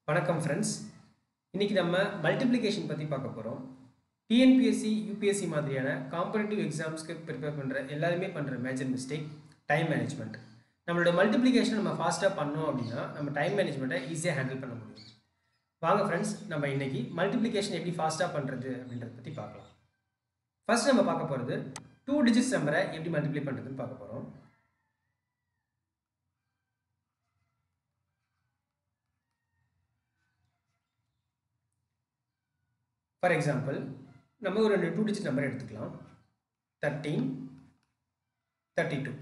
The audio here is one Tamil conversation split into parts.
வணக்கம் ஃப்ரெண்ட்ஸ் இன்றைக்கி நம்ம மல்டிப்ளிகேஷன் பற்றி பார்க்க போகிறோம் டிஎன்பிஎஸ்சி யூபிஎஸ்சி மாதிரியான காம்படிட்டிவ் எக்ஸாம்ஸ்க்கு ப்ரிப்பேர் பண்ணுற எல்லாருமே பண்ணுற மேஜர் மிஸ்டேக் டைம் மேனேஜ்மெண்ட் நம்மளோட மல்டிப்ளிகேஷன் நம்ம ஃபாஸ்ட்டாக பண்ணோம் அப்படின்னா நம்ம டைம் மேனேஜ்மெண்ட்டை ஈஸியாக ஹேண்டில் பண்ண முடியும் வாங்க ஃப்ரெண்ட்ஸ் நம்ம இன்னைக்கு மல்டிப்ளிகேஷன் எப்படி ஃபாஸ்ட்டாக பண்ணுறது அப்படின்றத பற்றி பார்க்கலாம் ஃபர்ஸ்ட் நம்ம பார்க்க போகிறது டூ டிஜிட்ஸ் நம்பரை எப்படி மல்டிப்ளை பண்ணுறதுன்னு பார்க்க போகிறோம் ஃபார் எக்ஸாம்பிள் நம்ம ஒரு ரெண்டு டூ டிஜிட் நம்பர் எடுத்துக்கலாம் தேர்ட்டீன் தேர்ட்டி டூ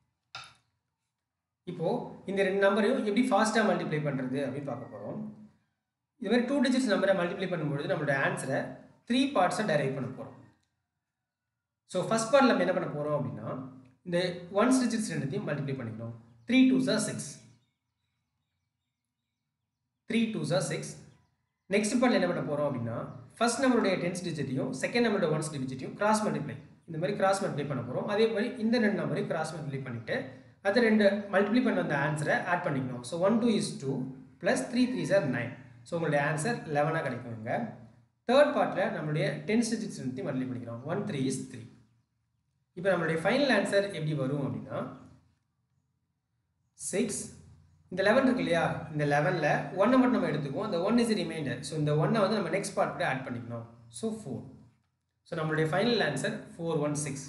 இப்போது இந்த ரெண்டு நம்பரையும் எப்படி ஃபாஸ்ட்டாக மல்டிப்ளை பண்ணுறது அப்படின்னு பார்க்க போகிறோம் இது மாதிரி டூ டிஜிட்ஸ் நம்பரை மல்டிப்ளை பண்ணும்பொழுது நம்மளோட ஆன்சரை த்ரீ பார்ட்ஸாக டெரைவ் பண்ண போகிறோம் ஸோ ஃபஸ்ட் பார்ட்டில் நம்ம என்ன பண்ண போகிறோம் அப்படின்னா இந்த ஒன்ஸ் டிஜிட்ஸ் ரெண்டுத்தையும் மல்டிப்ளை பண்ணிக்கணும் three two are six three two are six next பார்ட்டில் என்ன பண்ண போகிறோம் அப்படின்னா ஃபர்ஸ்ட் நம்மளுடைய டென்ஸ் டிஜிட்டையும் செகண்ட் நம்மளோட ஒன்ஸ் டிஜிட்டையும் கிராஸ் மல்டிப்ளை இந்த மாதிரி கிராஸ் மல்டிப்ளை பண்ண போகிறோம் அதே மாதிரி இந்த ரெண்டு நம்பரையும் கிராஸ் மல்டிப்ளை பண்ணிவிட்டு அது ரெண்டு மல்டிப்ளை பண்ண அந்த ஆன்சரை ஆட் பண்ணிக்கணும் so one two is two plus three three are nine so உங்களுடைய ஆன்சர் லெவனாக கிடைக்கும் இங்கே தேர்ட் பார்ட்டில் நம்மளுடைய டென்ஸ் டிஜிட்ஸ் ரெண்டுத்தையும் மல்டிப்ளை பண்ணிக்கிறோம் ஒன் த்ரீ இஸ் த்ரீ இப்போ நம்மளுடைய ஃபைனல் ஆன்சர் எப்படி வரும் அப்படின்னா சிக்ஸ் இந்த லெவன் இருக்கு இல்லையா இந்த லெவனில் ஒன்னை மட்டும் நம்ம எடுத்துக்குவோம் அந்த ஒன் இஸ் ரிமைண்டர் ஸோ இந்த ஒன்னை வந்து நம்ம நெக்ஸ்ட் பார்ட் கூட ஆட் பண்ணிக்கணும் ஸோ ஃபோர் ஸோ நம்மளுடைய final answer four one six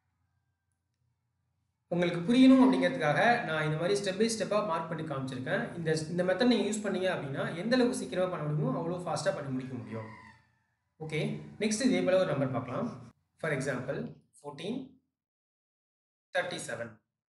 உங்களுக்கு புரியணும் அப்படிங்கிறதுக்காக நான் இந்த மாதிரி ஸ்டெப் பை ஸ்டெப்பாக மார்க் பண்ணி காமிச்சிருக்கேன் இந்த இந்த மெத்தட் நீங்கள் யூஸ் பண்ணீங்க அப்படின்னா எந்த அளவுக்கு சீக்கிரமாக பண்ண முடியுமோ அவ்வளோ ஃபாஸ்ட்டாக பண்ணி முடிக்க முடியும் ஓகே நெக்ஸ்ட் இதே போல் ஒரு நம்பர் பார்க்கலாம் for example fourteen thirty seven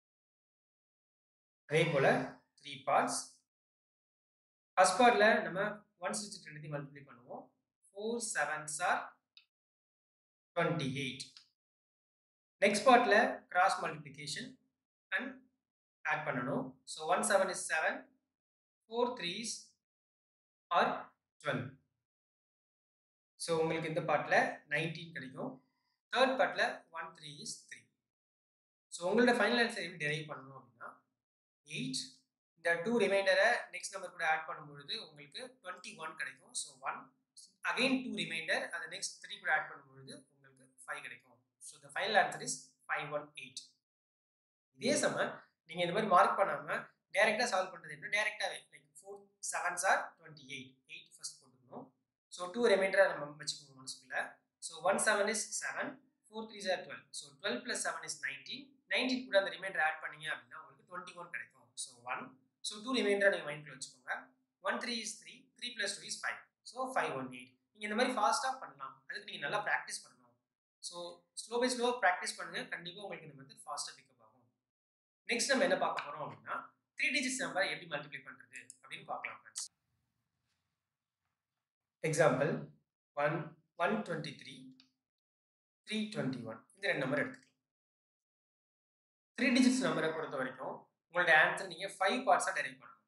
அதே போல் த்ரீ பார்ட்ஸ் ஃபஸ்ட் பார்ட்டில் நம்ம ஒன் சிக்ஸ்டி ரெண்டுத்தையும் மல்டிப்ளை பண்ணுவோம் four sevens are twenty eight next பார்ட்டில் கிராஸ் மல்டிப்ளிகேஷன் அண்ட் ஆட் பண்ணணும் so one seven is seven four threes are twelve so உங்களுக்கு இந்த பார்ட்டில் நைன்டீன் கிடைக்கும் தேர்ட் பார்ட்டில் one three is three so உங்களோட ஃபைனல் ஆன்சர் எப்படி டெரைவ் பண்ணணும் அப்படின்னா எயிட் இந்த டூ ரிமைண்டரை நெக்ஸ்ட் நம்பர் கூட ஆட் பண்ணும்பொழுது உங்களுக்கு டுவெண்ட்டி ஒன் கிடைக்கும் so one again two remainder அதை நெக்ஸ்ட் த்ரீ கூட ஆட் பண்ணும்பொழுது உங்களுக்கு ஃபைவ் கிடைக்கும் so the final answer is five one eight இதே சமயம் நீங்கள் இந்த மாதிரி மார்க் பண்ணாமல் டேரெக்டாக சால்வ் பண்ணுறது எப்படி டேரெக்டாகவே like four sevens are twenty eight eight first போட்டுக்கணும் ஸோ டூ ரிமைண்டரை நம்ம வச்சுக்கணும் மனசுக்குள்ள so one seven is seven four three are twelve so twelve plus seven is nineteen nineteen கூட அந்த ரிமைண்டர் ஆட் பண்ணீங்க அப்படின்னா உங்களுக்கு டுவெண்ட்டி ஒன் கிடைக்கும் ஸோ ஒன் ஸோ டூ ரிமைண்டரை நீங்கள் மைண்டில் வச்சுக்கோங்க one three is three three plus two is five so five one eight நீங்கள் இந்த மாதிரி ஃபாஸ்ட்டாக பண்ணலாம் அதுக்கு நீங்கள் நல்லா ப்ராக்டிஸ் பண்ணணும் so slow by slow practice பண்ணுங்கள் கண்டிப்பாக உங்களுக்கு இந்த மெத்தட் ஃபாஸ்ட்டாக பிக்கப் ஆகும் நெக்ஸ்ட் நம்ம என்ன பார்க்க போகிறோம் அப்படின்னா த்ரீ டிஜிட்ஸ் நம்பரை எப்படி மல்டிப்ளை பண்ணுறது அப்படின்னு பார்க்கலாம் friends example one one twenty three three twenty one இந்த ரெண்டு நம்பர் எடுத்துக்கலாம் த்ரீ டிஜிட்ஸ் நம்பரை பொறுத்த வரைக்கும் உங்களோட ஆன்சர் நீங்கள் ஃபைவ் பார்ட்ஸாக டெரைவ் பண்ணணும்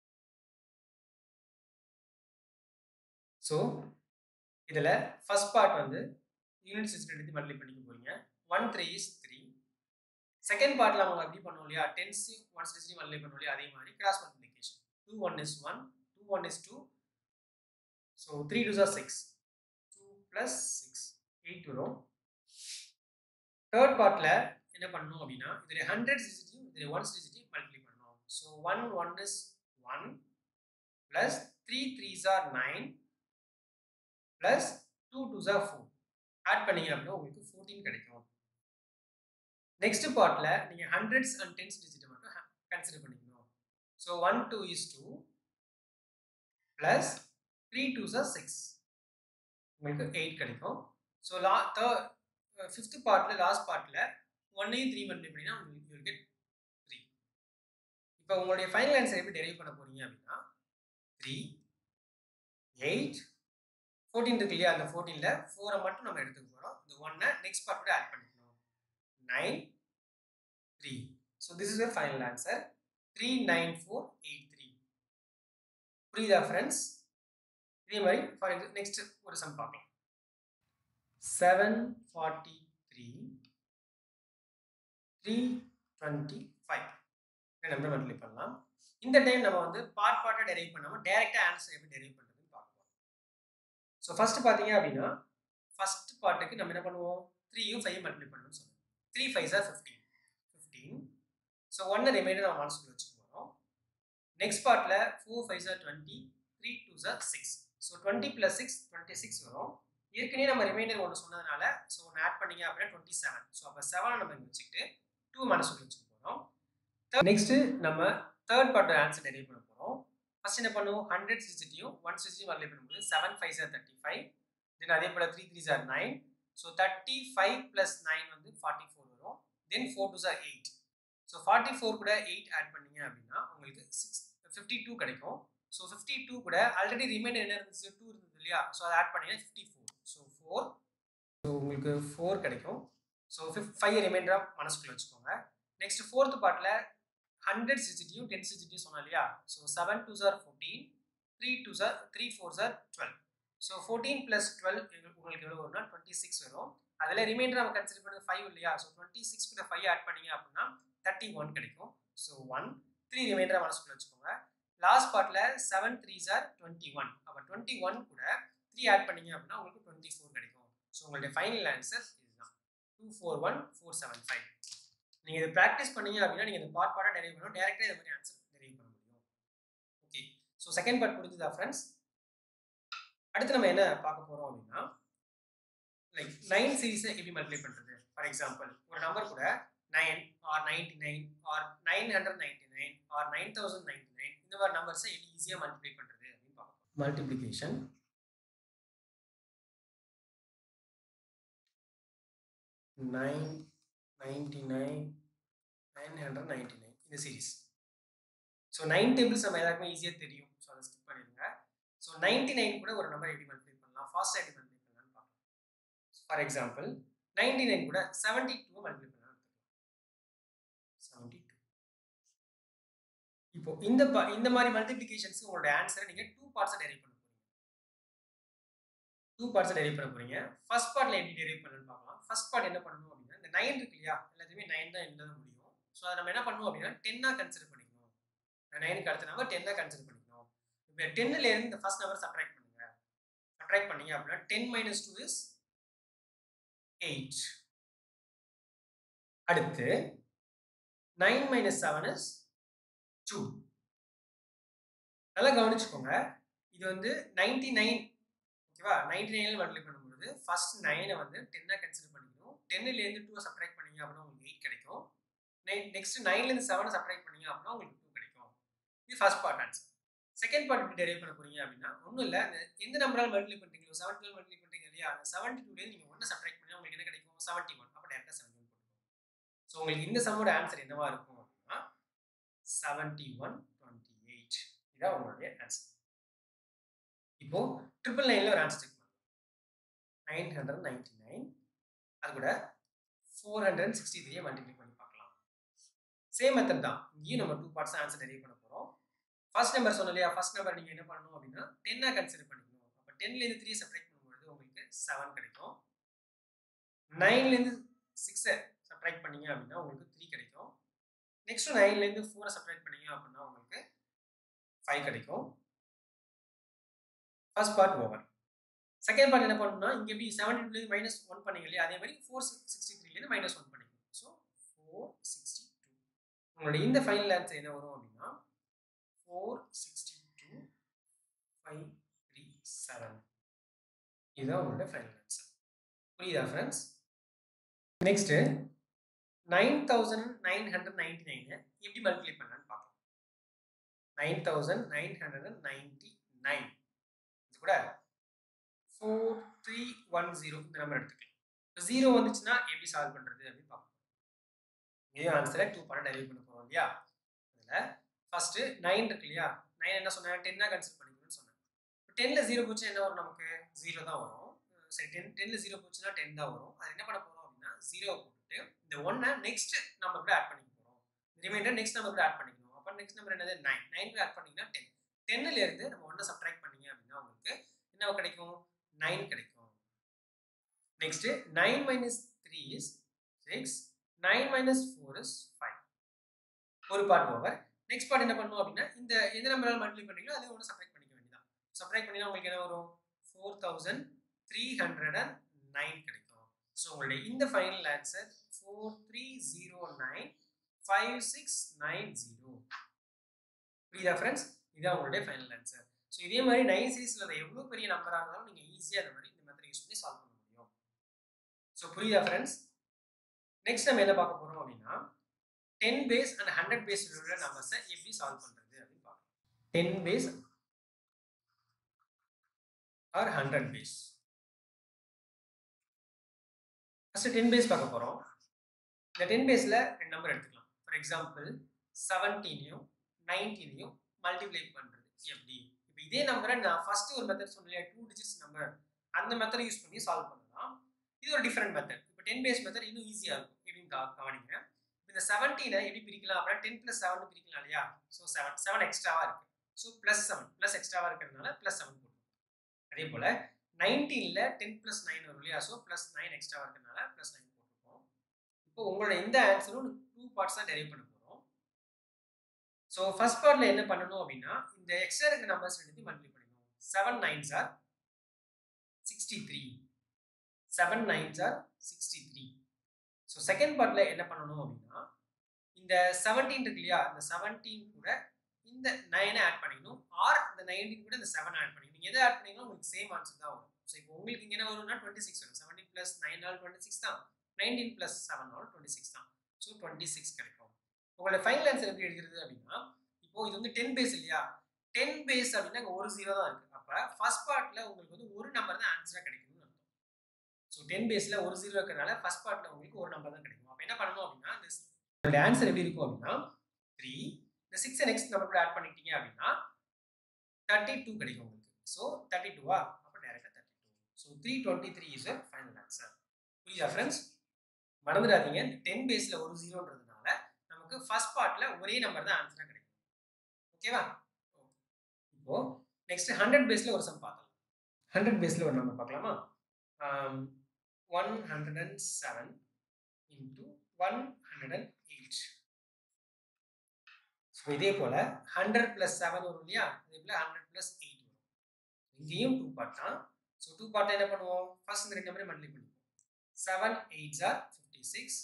ஸோ இதில் ஃபர்ஸ்ட் பார்ட் வந்து யூனிட் சிக்ஸ் எடுத்து மல்டிப்ளை பண்ணிக்க போறீங்க one three is three second பார்ட்டில் அவங்க எப்படி பண்ணுவோம் இல்லையா டென்ஸ் ஒன் சிக்ஸ்டி மல்டிப்ளை பண்ணுவோம் இல்லையா அதே மாதிரி cross multiplication two one is one two one is two so three two are six two plus six eight வரும் தேர்ட் பார்ட்டில் என்ன பண்ணணும் அப்படின்னா இதில் ஹண்ட்ரட் டிஜிட்டையும் இதில் ஒன் டிஜிட்டையும் மல்டிப்ளை பண்ணணும் so one one is one plus three threes are nine plus two twos are four add பண்ணீங்க அப்படின்னா உங்களுக்கு ஃபோர்டீன் கிடைக்கும் நெக்ஸ்ட் பார்ட்டில் நீங்கள் ஹண்ட்ரட்ஸ் அண்ட் டென்ஸ் டிஜிட்டை மட்டும் கன்சிடர் பண்ணிக்கணும் so one two is two plus three twos are six உங்களுக்கு எயிட் கிடைக்கும் ஸோ லா தேர்ட் ஃபிஃப்த் பார்ட்டில் லாஸ்ட் பார்ட்டில் ஒன்னையும் த்ரீ மல்டிப்ளை பண்ணினா உங்களுக்கு யூ கெட் த்ரீ இப்போ உங்களுடைய ஃபைனல் ஆன்சர் எப்படி டெரைவ் பண்ண போறீங்க அப்படின்னா த்ரீ எயிட் ஃபோர்டீன் இருக்கு இல்லையா அந்த ஃபோர்டீனில் ஃபோரை மட்டும் நம்ம எடுத்துக்க போகிறோம் இந்த ஒன்னை நெக்ஸ்ட் பார்ட் கூட ஆட் பண்ணிக்கணும் nine three so this is your final answer three nine four eight three புரியுதா ஃப்ரெண்ட்ஸ் இதே மாதிரி ஃபார் எக்ஸாம்பிள் நெக்ஸ்ட் ஒரு சம் பார்க்கலாம் seven forty three three twenty five number multiply பண்ணலாம் இந்த டைம் நம்ம வந்து பார்ட் பார்ட்டாக டெரைவ் பண்ணாமல் டேரெக்டாக ஆன்சர் எப்படி டெரைவ் பண்ணுறதுன்னு பார்ப்போம் ஸோ ஃபர்ஸ்ட் பார்த்தீங்க அப்படின்னா ஃபர்ஸ்ட் பார்ட்டுக்கு நம்ம என்ன பண்ணுவோம் த்ரீயும் ஃபைவ் மல்டிப்ளை பண்ணணும்னு சொல்லுவோம் three five are fifteen fifteen so ஒன்று ரிமைண்டர் நம்ம மனசுக்குள்ள வச்சுக்க போகிறோம் நெக்ஸ்ட் பார்ட்டில் four five are twenty three two are six so twenty plus six twenty six வரும் ஏற்கனவே நம்ம ரிமைண்டர் ஒன்று சொன்னதுனால ஸோ ஒன்று ஆட் பண்ணீங்க அப்படின்னா டுவெண்ட்டி செவன் ஸோ அப்போ செவனை நம்ம இங்கே வச்சுக்கிட்டு டூ மனசுக்குள்ள வச்சுக்க போகிறோம் நெக்ஸ்ட்டு நம்ம தேர்ட் பார்ட் ஆன்சர் டெரிவ் பண்ண போகிறோம் ஃபர்ஸ்ட் என்ன பண்ணுவோம் ஹண்ட்ரட் சிக்ஸ்டியும் ஒன் சிக்ஸ்டியும் மல்டிப்ளை பண்ணும்போது seven five are thirty five then அதே போல் three three are nine so thirty five plus nine வந்து ஃபார்ட்டி ஃபோர் வரும் then four two are eight so forty four கூட எயிட் ஆட் பண்ணீங்க அப்படின்னா உங்களுக்கு சிக்ஸ் ஃபிஃப்டி டூ கிடைக்கும் ஸோ ஃபிஃப்டி டூ கூட ஆல்ரெடி ரிமைண்டர் என்ன இருந்துச்சு டூ இருந்தது இல்லையா ஸோ அதை ஆட் பண்ணீங்கன்னா fifty four so four so உங்களுக்கு ஃபோர் கிடைக்கும் ஸோ ஃபிஃப்ட் ஃபைவ் ரிமைண்டராக மனசுக்குள்ள வச்சுக்கோங்க நெக்ஸ்ட் ஃபோர்த் பார்ட்டில் ஹண்ட்ரட் சிக்ஸ்டியும் டென் சிக்ஸ்டியும் சொன்னோம் இல்லையா so seven two are fourteen three two are three four are twelve so fourteen plus twelve உங்களுக்கு எவ்வளோ வரும்னா டுவெண்ட்டி சிக்ஸ் வரும் அதில் ரிமைண்டர் நம்ம கன்சிடர் பண்ணது ஃபைவ் இல்லையா ஸோ டுவெண்ட்டி சிக்ஸ் கூட ஃபைவ் ஆட் பண்ணீங்க அப்படின்னா தேர்ட்டி ஒன் கிடைக்கும் ஸோ ஒன் த்ரீ ரிமைண்டராக மனசுக்குள்ள வச்சுக்கோங்க லாஸ்ட் பார்ட்டில் seven three are twenty one அப்போ டுவெண்ட்டி ஒன் கூட த்ரீ ஆட் பண்ணீங்க அப்படின்னா உங்களுக்கு டுவெண்ட்டி ஃபோர் கிடைக்கும் ஸோ உங்களுடைய ஃபைனல் ஆன்சர் இதுதான் two four one four seven five நீங்கள் இதை ப்ராக்டிஸ் பண்ணீங்க அப்படின்னா நீங்கள் இந்த பார்ட் பார்ட்டாக டெரைவ் பண்ணணும் டேரெக்டாக இந்த மாதிரி ஆன்சர் டெரைவ் பண்ண முடியும் ஓகே ஸோ செகண்ட் பார்ட் முடிஞ்சுதா ஃப்ரெண்ட்ஸ் அடுத்து நம்ம என்ன பார்க்க போகிறோம் அப்படின்னா லைக் நைன் சீரீஸை எப்படி மல்டிப்ளை பண்ணுறது ஃபார் எக்ஸாம்பிள் ஒரு நம்பர் கூட nine or ninety nine or nine hundred ninety nine or nine thousand ninety nine இந்த மாதிரி நம்பர்ஸை எப்படி ஈஸியாக மல்டிப்ளை பண்ணுறது அப்படின்னு பார்ப்போம் multiplication nine ninety nine nine hundred ninety nine இந்த சீரீஸ் ஸோ நைன் டேபிள்ஸ் நம்ம எல்லாருக்குமே ஈஸியாக தெரியும் ஸோ அதை ஸ்கிப் பண்ணிடுங்க ஸோ நைன்டி நைன் கூட ஒரு நம்பர் எப்படி மல்டிப்ளை பண்ணலாம் ஃபாஸ்ட்டாக எப்படி மல்டிப்ளை பண்ணலாம்னு பார்க்கலாம் ஃபார் எக்ஸாம்பிள் நைன்டி நைன் கூட செவன்டி டூ மல்டிப்ளை பண்ணலாம் செவன்டி டூ இப்போ இந்த ப- இந்த மாதிரி மல்டிப்ளிகேஷன்ஸ்க்கு உங்களோட ஆன்சரை நீங்கள் டூ பார்ட்ஸை டெரைவ் பண்ண போறீங்க டூ பார்ட்ஸை டெரைவ் பண்ண போறீங்க ஃபர்ஸ்ட் பார்ட்ல எப்படி டெரைவ் பண்ணணும்னு பார்க்கலாம் ஃபர்ஸ்ட் பார்ட் என்ன பண்ணணும் அப்படின்னா இந்த நைன் இருக்கு இல்லையா எல்லாத்தையுமே நைன் தான் எழுத முடியும் ஸோ அதை நம்ம என்ன பண்ணுவோம் அப்படின்னா டென்னாக கன்சிடர் பண்ணிக்கணும் நைனுக்கு அடுத்த நம்பர் டென்னாக கன்சிடர் பண்ணிக்கணும் இப்போ டென்னில் இருந்து இந்த ஃபர்ஸ்ட் நம்பர் சப்ராக்ட் பண்ணுங்க சப்ராக்ட் பண்ணீங்க அப்படின்னா ten minus two is eight அடுத்து nine minus seven is two நல்லா கவனிச்சுக்கோங்க இது வந்து நைன்டி நைன் ஓகேவா நைன்டி நைனில் மல்டிப்ளை பண்ணும்போது ஃபர்ஸ்ட் நைனை வந்து டென்னாக கன்சிடர் பண்ணிக்கணும் டென்னிலேருந்து டூவை சப்ராக்ட் பண்ணீங்க அப்படின்னா உங்களுக்கு எயிட் கிடைக்கும் நெக்ஸ்ட் நைன்லேருந்து செவனை சப்ராக்ட் பண்ணீங்க அப்படின்னா உங்களுக்கு டூ கிடைக்கும் இது first part answer second part எப்படி டெரைவ் பண்ண போறீங்க அப்படின்னா ஒன்றும் இல்லை அந்த எந்த நம்பரால் மல்டிப்ளை பண்ணுறீங்களோ செவன்டி மல்டிப்ளை பண்ணுறீங்க இல்லையா அந்த செவன்டி டூலேருந்து நீங்கள் ஒன்று சப்ராக்ட் பண்ணி உங்களுக்கு என்ன கிடைக்கும் செவன்ட்டி ஒன் அப்போ டேரக்டாக செவன்டி ஒன் போட்டுக்கோங்க ஸோ உங்களுக்கு இந்த சம்மோட ஆன்சர் என்னவா இருக்கும் அப்படின்னா செவன்டி ஒன் டுவெண்ட்டி எயிட் இதான் உங்களுடைய ஆன்சர் இப்போ ட்ரிபிள் நைனில் ஒரு ஆன்சர் செக் பண்ணலாம் நைன் ஹண்ட்ரட் நைன்டி நைன் அது கூட ஃபோர் ஹண்ட்ரட் சிக்ஸ்டி த்ரீயை மல்டிப்ளை பண்ணி பார்க்கலாம் சேம் மெத்தட் தான் இங்கேயும் நம்ம டூ பார்ட்ஸ் ஆன்சர் டெரிவ் பண்ண போகிறோம் ஃபர்ஸ்ட் நம்பர் சொன்னோம் இல்லையா ஃபர்ஸ்ட் நம்பர் நீங்கள் என்ன பண்ணணும் அப்படின்னா டென்னாக கன்சிடர் பண்ணிக்கணும் அப்போ டென்லேருந்து த்ரீ செப்பரேட் பண்ணும்பொழுது உங்களுக்கு செவன் கிடைக்கும் நைன்லேருந்து சிக்ஸை சப்ராக்ட் பண்ணீங்க அப்படின்னா உங்களுக்கு த்ரீ கிடைக்கும் நெக்ஸ்ட் நைன்லேருந்து ஃபோரை சப்ராக்ட் பண்ணீங்க அப்படின்னா உங்களுக்கு ஃபைவ் கிடைக்கும் first part over second part என்ன பண்ணணும்னா இங்கே எப்படி செவன்டி டூலேருந்து மைனஸ் ஒன் பண்ணீங்க இல்லையா அதே மாதிரி ஃபோர் சிக்ஸ்டி த்ரீலேருந்து மைனஸ் ஒன் பண்ணிக்கணும் ஸோ ஃபோர் சிக்ஸ்டி டூ உங்களுடைய இந்த ஃபைனல் ஆன்சர் என்ன வரும் அப்படின்னா four sixty two five three seven இதுதான் உங்களுடைய ஃபைனல் ஆன்சர் புரியுதா friends next nine thousand nine hundred ninety நைனை எப்படி மல்டிப்ளை பண்ணலான்னு பார்க்கலாம் nine thousand nine hundred ninety nine இது கூட ஃபோர் த்ரீ ஒன் ஜீரோ இந்த நம்பர் எடுத்துக்கலாம் இப்போ ஜீரோ வந்துச்சுன்னா எப்படி சால்வ் பண்ணுறது அப்படின்னு பார்ப்போம் இதே ஆன்சரை டூ பண்ண டெலிவரி பண்ண போகிறோம் இல்லையா அதில் ஃபர்ஸ்ட் நைன் இருக்கு இல்லையா நைன் என்ன சொன்னேன் டென்னாக கன்சிடர் பண்ணிக்கணும்னு சொன்னேன் இப்போ டென்னில் ஜீரோ போச்சுன்னா என்ன வரும் நமக்கு ஜீரோ தான் வரும் சரி டென் டென்னில் ஜீரோ போச்சுன்னா டென் தான் வரும் அது என்ன பண்ண போகிறோம் அப்படின்னா ஜீரோ போட்டுட்டு இந்த ஒன்னை நெக்ஸ்ட் நம்பர் கூட ஆட் பண்ணிக்க போகிறோம் ரிமைண்டர் நெக்ஸ்ட் நம்பர் கூட ஆட் பண்ணிக்கணும் அப்போ நெக்ஸ்ட் நம்பர் என்னது நைன் நைன் கூட ஆட் பண்ணிங்கன்னா டென் டென்னில் இருந்து நம்ம ஒன்றை சப்ட்ராக்ட் பண்ணீங்க அப்படின்னா உங்களுக்கு என்ன கிடைக்கும் நைன் கிடைக்கும் next nine minus three is six nine minus four is five ஒரு பார்ட் ஓவர் நெக்ஸ்ட் பார்ட் என்ன பண்ணணும் அப்படின்னா இந்த எந்த நம்பரால் மல்டிப்ளை பண்ணுறீங்களோ அதே ஒன்று சப்ராக்ட் பண்ணிக்க வேண்டியதான் சப்ராக்ட் பண்ணினா உங்களுக்கு என்ன வரும் four thousand three hundred and nine கிடைக்கும் ஸோ உங்களுடைய இந்த final answer four three zero nine five six nine zero புரியுதா ஃப்ரெண்ட்ஸ் இதான் உங்களுடைய ஃபைனல் ஆன்சர் ஸோ இதே மாதிரி நைன் சீரீஸில் எவ்வளோ பெரிய நம்பராக இருந்தாலும் நீங்கள் ஈஸியாக இந்த மாதிரி இந்த மெத்தட் யூஸ் பண்ணி சால்வ் பண்ண முடியும் ஸோ புரியுதா ஃப்ரெண்ட்ஸ் நெக்ஸ்ட் நம்ம என்ன பார்க்க போகிறோம் அப்படின்னா ten base and hundred base உள்ள நம்பர்ஸை எப்படி சால்வ் பண்ணுறது அப்படின்னு பார்க்கலாம் ten base or hundred base first ten base பார்க்க போகிறோம் இந்த டென் பேஸில் ரெண்டு நம்பர் எடுத்துக்கலாம் ஃபார் எக்ஸாம்பிள் செவன்டீனையும் நைன்டீனையும் மல்டிப்ளை பண்ணுறது எப்படி இப்போ இதே நம்பரை நான் ஃபர்ஸ்ட் ஒரு மெத்தட் சொன்னேன் டூ டிஜிட்ஸ் நம்பர் அந்த மெத்தட் யூஸ் பண்ணி சால்வ் பண்ணலாம் இது ஒரு டிஃப்ரெண்ட் மெத்தட் இப்போ டென் பேஸ் மெத்தட் இன்னும் ஈஸியாக இருக்கும் எப்படின்னு கா கவனிங்க இந்த செவன்டீனை எப்படி பிரிக்கலாம் அப்படின்னா டென் ப்ளஸ் செவன் பிரிக்கலாம் இல்லையா ஸோ செவன் செவன் எக்ஸ்ட்ராவாக இருக்குது ஸோ ப்ளஸ் செவன் ப்ளஸ் எக்ஸ்ட்ராவாக இருக்கிறதுனால ப்ளஸ் செவன் போட்டுருக்கோம் அதே போல் நைன்டீனில் டென் ப்ளஸ் நைன் வரும் இல்லையா ஸோ ப்ளஸ் நைன் எக்ஸ்ட்ராவாக இருக்கிறதுனால ப்ளஸ் நைன் போட்டிருக்கோம் இப்போ உங்களோட இந்த ஆன்சரும் டூ பார்ட்ஸாக டெரைவ் பண்ண போகிறோம் ஸோ ஃபர்ஸ்ட் பார்ட்டில் என்ன பண்ணணும் அப்படின்னா இந்த எக்ஸ்ட்ரா இருக்க நம்பர்ஸ் எடுத்து மல்டிப்ளை பண்ணிக்கணும் seven nines are sixty three seven nines are sixty three so second பார்ட்டில் என்ன பண்ணணும் அப்படின்னா இந்த செவன்டீன் இருக்கு இல்லையா இந்த செவன்டீன் கூட இந்த நைனை ஆட் பண்ணிக்கணும் ஆர் இந்த நைன்டீன் கூட இந்த செவன் ஆட் பண்ணிக்கணும் நீங்கள் எதை ஆட் பண்ணிங்கன்னா உங்களுக்கு சேம் ஆன்சர் தான் வரும் ஸோ இப்போ உங்களுக்கு இங்கே என்ன வரும்னா டுவெண்ட்டி சிக்ஸ் வரும் seventeen plus nine all twenty six தான் nineteen plus seven all twenty six தான் ஸோ டுவெண்ட்டி சிக்ஸ் கிடைக்கும் உங்களோட ஃபைனல் ஆன்சர் எப்படி எடுக்கிறது அப்படின்னா இப்போ இது வந்து டென் பேஸ் இல்லையா டென் பேஸ் அப்படின்னா இங்கே ஒரு ஜீரோ தான் இருக்குது அப்போ ஃபர்ஸ்ட் பார்ட்டில் உங்களுக்கு வந்து ஒரு நம்பர் தான் ஆன்சராக கிடைக்கும்னு அர்த்தம் ஸோ டென் பேஸில் ஒரு ஜீரோ இருக்கிறனால ஃபர்ஸ்ட் பார்ட்டில் உங்களுக்கு ஒரு நம்பர் தான் கிடைக்கும் அப்போ என்ன பண்ணணும் அப்படின்னா இந்த ஆன்சர் எப்படி இருக்கும் அப்படின்னா த்ரீ இந்த சிக்ஸ் நெக்ஸ்ட் நம்பர் கூட ஆட் பண்ணிட்டீங்க அப்படின்னா தேர்ட்டி டூ கிடைக்கும் உங்களுக்கு ஸோ தேர்ட்டி டூவா அப்போ டேரெக்டாக thirty two so three twenty three is final answer புரியுதா ஃப்ரெண்ட்ஸ் மறந்துடாதீங்க டென் பேஸில் ஒரு ஜீரோன்றதுனால நமக்கு ஃபர்ஸ்ட் பார்ட்டில் ஒரே நம்பர் தான் ஆன்சராக கிடைக்கும் ஓகேவா இப்போ நெக்ஸ்ட் ஹண்ட்ரட் பேஸில் ஒரு சம் பார்த்தலாம் ஹண்ட்ரட் பேஸில் ஒரு நம்பர் பார்க்கலாமா one hundred and seven into one hundred and eight so இதே போல் ஹண்ட்ரட் ப்ளஸ் செவன் வரும் இல்லையா இதே போல் ஹண்ட்ரட் ப்ளஸ் எயிட் வரும் இங்கேயும் டூ பார்ட் தான் ஸோ டூ பார்ட் என்ன பண்ணுவோம் ஃபர்ஸ்ட் இந்த ரெண்டு நம்பரே மல்டிப்ளை பண்ணிப்போம் seven eights are fifty six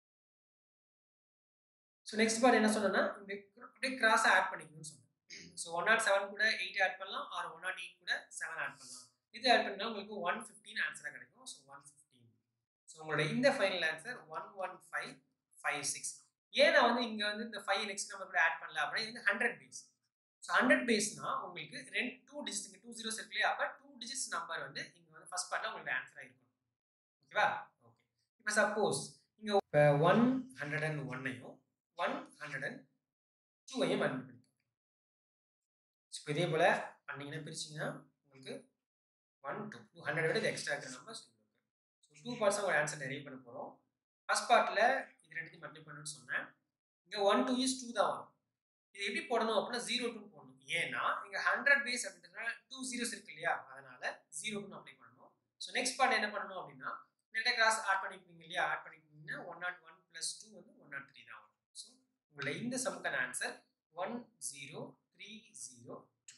so next part என்ன சொன்னேன்னா இந்த அப்படியே கிராஸாக ஆட் பண்ணிக்கணும்னு சொன்னேன் ஸோ ஒன் நாட் செவன் கூட எயிட் ஆட் பண்ணலாம் ஆர் ஒன் நாட் எயிட் கூட செவன் ஆட் பண்ணலாம் இது ஆட் பண்ணால் உங்களுக்கு ஒன் ஃபிஃப்டின் ஆன்சராக கிடைக்கும் ஸோ ஒன் ஃபிஃப்டீன் ஸோ உங்களோட இந்த final answer one one five five six ஏன் நான் வந்து இங்கே வந்து இந்த ஃபைவ் நெக்ஸ்ட் நம்பர் கூட ஆட் பண்ணல அப்படின்னா இது ஹண்ட்ரட் பேஸ் ஸோ ஹண்ட்ரட் பேஸ்னா உங்களுக்கு ரெண்டு டூ டிஜிட்ஸ் இங்கே டூ ஜீரோஸ் இருக்கு இல்லையா அப்போ டூ டிஜிட்ஸ் நம்பர் வந்து இங்கே வந்து ஃபர்ஸ்ட் பார்ட்டில் உங்களுக்கு ஆன்சராக இருக்கும் ஓகேவா ஓகே இப்போ சப்போஸ் இங்கே இப்போ ஒன் ஹண்ட்ரட் அண்ட் ஒன்னையும் ஒன் ஹண்ட்ரட் அண்ட் டூவையும் மல்டிபிள் பண்ணி இப்போ இதே போல் பண்ணிங்கன்னா பிரிச்சிங்கன்னா உங்களுக்கு ஒன் டூ டூ ஹண்ட்ரட் விட இது எக்ஸ்ட்ரா இருக்கிற நம்பர்ஸ் ஸோ டூ பார்ட்ஸ் உங்கள் ஆன்சர் டெரைவ் பண்ண போகிறோம் ஃபர்ஸ்ட் பார்ட்டில் இது ரெண்டுத்தையும் மல்டிபிள் பண்ணணும்னு சொன்னேன் இங்கே ஒன் டூ இஸ் டூ தான் வரும் இது எப்படி போடணும் அப்படின்னா ஜீரோ டூ போடணும் ஏன்னா இங்கே ஹண்ட்ரட் பேஸ் அப்படின்றதுனால டூ ஜீரோஸ் இருக்கு இல்லையா அதனால ஜீரோ டூ அப்ளை பண்ணணும் ஸோ நெக்ஸ்ட் பார்ட் என்ன பண்ணணும் அப்படின்னா நெட்ட கிராஸ் ஆட் பண்ணிப்பீங்க இல்லையா ஆட் பண்ணிப்பீங்கன்னா one naught one plus two வந்து ஒன் நாட் த்ரீ தான் வரும் ஸோ உங்களோட இந்த சமுக்கான answer one zero three zero two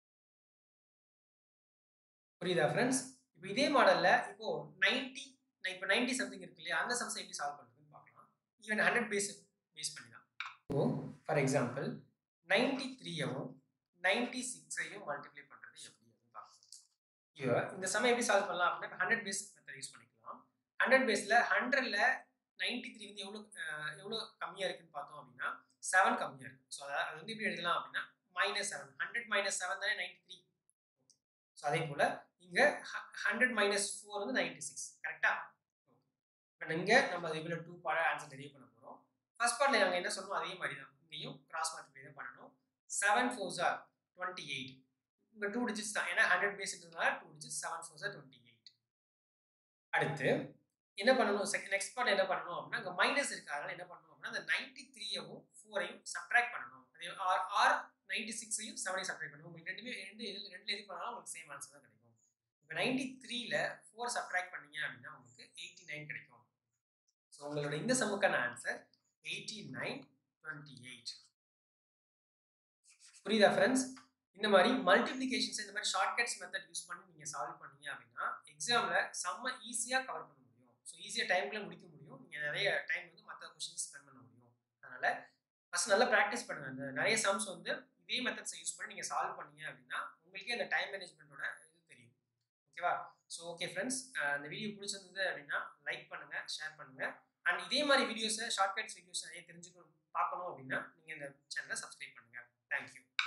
புரியுதா ஃப்ரெண்ட்ஸ் இப்போ இதே மாடலில் இப்போ நைன்டி இப்போ நைன்டி சம்திங் இருக்கு இல்லையா அந்த சம்ஸை எப்படி சால்வ் பண்ணுறதுன்னு பார்க்கலாம் ஈவன் ஹண்ட்ரட் பேஸ் பேஸ் பண்ணி தான் இப்போ ஃபார் எக்ஸாம்பிள் நைன்டி த்ரீயவும் நைன்டி சிக்ஸையும் மல்டிப்ளை பண்ணுறது எப்படி அப்படின்னு பார்க்கலாம் இப்போ இந்த சமயம் எப்படி சால்வ் பண்ணலாம் அப்படின்னா ஹண்ட்ரட் பேஸ் மெத்தட் யூஸ் பண்ணிக்கலாம் ஹண்ட்ரட் பேஸில் ஹண்ட்ரட்ல நைன்டி த்ரீ வந்து எவ்வளோ எவ்வளோ கம்மியாக இருக்குன்னு பார்த்தோம் அப்படின்னா செவன் கம்மியாக இருக்குது ஸோ அதை அது வந்து எப்படி எழுதலாம் அப்படின்னா minus seven hundred minus seven தானே நைன்டி த்ரீ ஸோ அதே போல் இங்கே ஹண்ட்ரட் மைனஸ் ஃபோர் வந்து நைன்டி சிக்ஸ் கரெக்டாக இப்போ இங்கே நம்ம அதே போல் டூ பார்ட் ஆன்சர் டெரிவ் பண்ண போகிறோம் ஃபர்ஸ்ட் பார்ட்டில் நாங்கள் என்ன சொன்னோம் அதே மாதிரி தான் இங்கேயும் கிராஸ் மல்டிப்ளை தான் பண்ணணும் seven four are twenty eight இங்கே டூ டிஜிட்ஸ் தான் ஏன்னா ஹண்ட்ரட் பேஸ்ன்றதுனால two digits seven four are twenty eight அடுத்து என்ன பண்ணணும் செகண்ட் நெக்ஸ்ட் பார்ட் என்ன பண்ணணும் அப்படின்னா அங்கே மைனஸ் இருக்கு அதனால என்ன பண்ணணும் அப்படின்னா அந்த நைன்டி த்ரீயவும் ஃபோரையும் சப்ட்ராக்ட் பண்ணணும் அதே ஆர் ஆர் நைன்டி சிக்ஸையும் செவனையும் சப்ட்ராக்ட் பண்ணணும் உங்களுக்கு ரெண்டுமே ரெண்டு இது ரெண்டு எது பண்ணாலும் உங்களுக்கு சேம் ஆன்சர் தான் கிடைக்கும் இப்போ நைன்டி த்ரீல ஃபோர் சப்ட்ராக்ட் பண்ணீங்க அப்படின்னா உங்களுக்கு எயிட்டி நைன் கிடைக்கும் ஸோ உங்களோட இந்த சமுக்கான answer eighty nine twenty eight புரியுதா ஃப்ரெண்ட்ஸ் இந்த மாதிரி மல்டிப்ளிகேஷன்ஸ் இந்த மாதிரி ஷார்ட்கட்ஸ் மெத்தட் யூஸ் பண்ணி நீங்கள் சால்வ் பண்ணீங்க அப்படின்னா எக்ஸாமில் செம்ம ஈஸியாக கவர் பண்ண முடியும் ஸோ ஈஸியாக டைம்ல முடிக்க முடியும் நீங்கள் நிறைய டைம் வந்து மற்ற கொஷின்ஸ் ஸ்பெண்ட் பண்ண முடியும் அதனால் ஃபஸ்ட் நல்லா ப்ராக்டிஸ் பண்ணுங்கள் அந்த நிறைய சம்ஸ் வந்து இதே மெத்தட்ஸை யூஸ் பண்ணி நீங்கள் சால்வ் பண்ணீங்க அப்படின்னா உங்களுக்கே அந்த டைம் மேனேஜ்மெண்ட்டோட இது தெரியும் ஓகேவா ஸோ ஓகே ஃப்ரெண்ட்ஸ் இந்த வீடியோ பிடிச்சிருந்தது அப்படின்னா லைக் பண்ணுங்கள் ஷேர் பண்ணுங்கள் அண்ட் இதே மாதிரி வீடியோஸை ஷார்ட்கட்ஸ் வீடியோஸ் நிறைய தெரிஞ்சுக்கணும் பார்க்கணும் அப்படின்னா நீங்கள் இந்த சேனலை சப்ஸ்கிரைப் பண்ணுங்கள் தேங்க்யூ